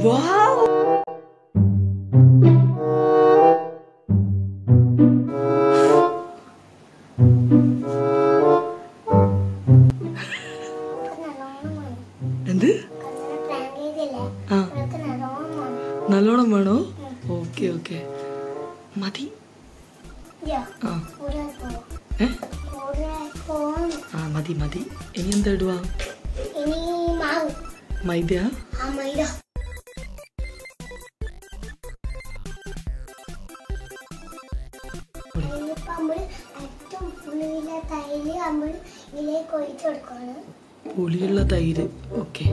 Wow. എന്ത് ആ നല്ലോണം വേണോ ഓക്കെ ഓക്കെ മതി ആ ഏ ആ മതി മതി ഇനി എന്താ ഇടുവാ ഇനി മാവ് മൈദയാ ആ മൈദ ഇനിയിപ്പോ നമ്മള് ഏറ്റവും പുളിയിലെ തൈര് നമ്മൾ ഇതിലേക്ക് ഒഴിച്ചു കൊടുക്കുകയാണ് പുളിയുള്ള തൈര് ഓക്കെ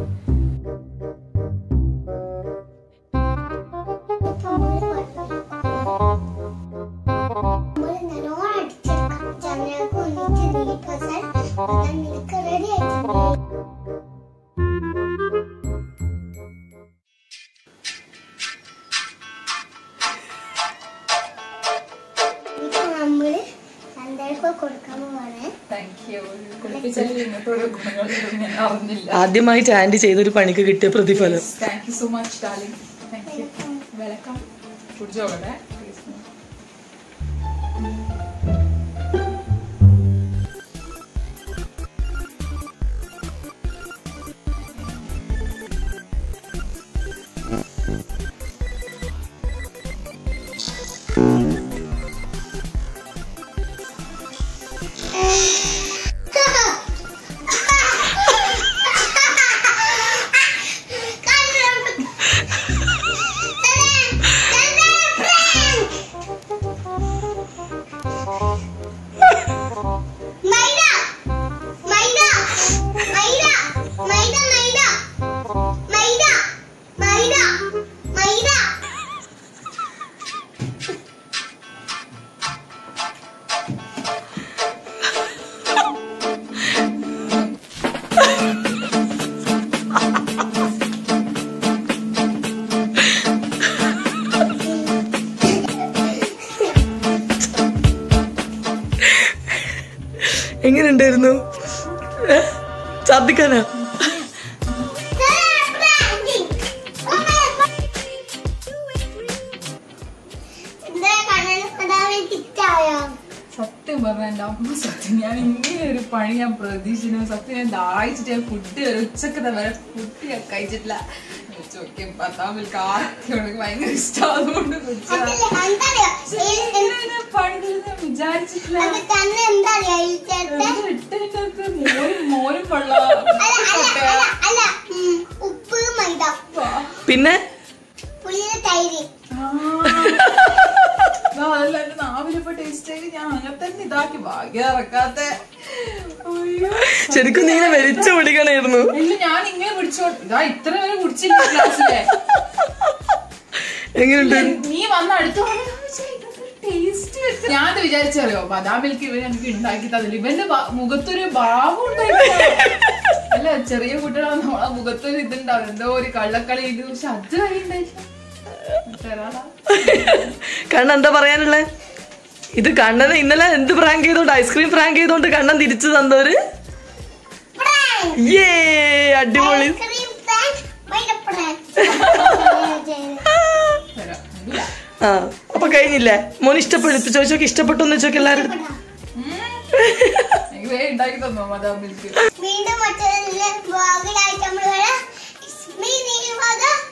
ഇപ്പൊ നമ്മള് നമ്മള് നല്ലോണം അടിച്ചെടുക്കാം ജനൽക്ക് ഒന്നിച്ച് നീക്കാൻ അതാ നിനക്ക് റെഡി ആയിട്ടുണ്ട് ഇപ്പൊ നമ്മള് ചന്തക്ക് കൊടുക്കാൻ പോവാണ് താങ്ക് യു കുളിപ്പിച്ചാൽ ഇങ്ങനത്തെ ഓരോ ഗുണങ്ങൾ ഞാൻ അറിഞ്ഞില്ല ആദ്യമായിട്ട് ആന്റി ചെയ്തൊരു പണിക്ക് കിട്ടിയ പ്രതിഫലം thank you so much darling thank you welcome കുടിച്ചോളെ മൈദ മൈദ മൈദ മൈദ മൈദ മൈദ മൈദ മൈദ എങ്ങനെ ഉണ്ടായിരുന്നു ഛർദിക്കാനാ എന്താ കണ്ണന് കഥാവിന് കിറ്റായോ സത്യം പറഞ്ഞ എന്റെ അമ്മ സത്യം ഞാൻ ഇങ്ങനെ ഒരു പണി ഞാൻ പ്രതീക്ഷിക്കുന്നു സത്യം ഞാൻ ദാഹിച്ചിട്ട് ഞാൻ ഫുഡ് ഉച്ചക്കത്തെ വരെ ഫുഡ് ഞാൻ കഴിച്ചിട്ടില്ല ചോദിക്കും പത്താം മിൽക്ക് ആർക്കും ഭയങ്കര ഇഷ്ടം അതുകൊണ്ട് കുടിച്ചതാ. അതല്ല പക്ഷേ എന്തറിയോ ഇങ്ങനെ ഞാൻ പണി തരുമെന്ന് ഞാൻ വിചാരിച്ചിട്ടില്ല അത് കണ്ണ് എന്തറിയോ ഈ ചേർത്ത് ഇത് ഇട്ടതിനകത്ത് മോരും മോരും വെള്ള അല്ല അല്ല അല്ല അല്ല ഉം, ഉപ്പ് മൈദ പിന്നെ പുളിയുടെ തൈര് അതല്ല എന്റെ നാവിലിപ്പോ ടേസ്റ്റ് ആയി ഞാൻ അങ്ങനെ തന്നെ ഇതാക്കി ഭാഗ്യം ഇറക്കാത്ത അയ്യോ ശരിക്കും നീ ഇങ്ങനെ വലിച്ചു പിടിക്കണായിരുന്നു ഇല്ല ഞാൻ ഇങ്ങനെ പിടിച്ചോ ഇതാ ഇത്ര വരെ കുടിച്ചില്ല ക്ലാസ്സിലെ എങ്ങനെയുണ്ട് നീ വന്ന് അടുത്ത് ടേസ്റ്റ് ഞാൻ വിചാരിച്ചറിയോ ബദാം മിൽക്ക് ഇവൻ എനിക്ക് ഉണ്ടാക്കി തന്നില്ല ഇവന്റെ ബ- മുഖത്തൊരു ഭാവം ഉണ്ടായിരുന്നു അല്ല ചെറിയ കുട്ടികളാണ് നമ്മളെ മുഖത്തൊരു ഇതുണ്ടാവും എന്തോ ഒരു കള്ളക്കളി ഇത് പക്ഷെ അത് കഴിയുണ്ടായില്ല തരാടാ കണ്ണൻ എന്താ പറയാനുള്ളേ ഇത് കണ്ണനെ ഇന്നലെ എന്ത് പ്രാങ്ക് ചെയ്തോണ്ട് ഐസ്ക്രീം പ്രാങ്ക് ചെയ്തോണ്ട് കണ്ണൻ തിരിച്ചു തന്നവര് ഏ അടിപൊളി ഐസ്ക്രീം പ്രാങ്ക് മൈദ പ്രാങ്ക് തരാം ഇല്ല. ആ അപ്പൊ കഴിഞ്ഞില്ലേ മോൻ ഇഷ്ടപ്പെട്ടു ചോദിച്ചോക്ക് ഇഷ്ടപ്പെട്ടു എന്ന് ചോദിച്ചോക്ക് എല്ലാവരും എനിക്ക് വേഗം ഉണ്ടാക്കി തന്നോ ബദാം മിൽക്ക് വീണ്ടും മറ്റൊരു വ്ളോഗിലായിട്ട് നമ്മൾ വരാം. ഇസ്മി നീ വക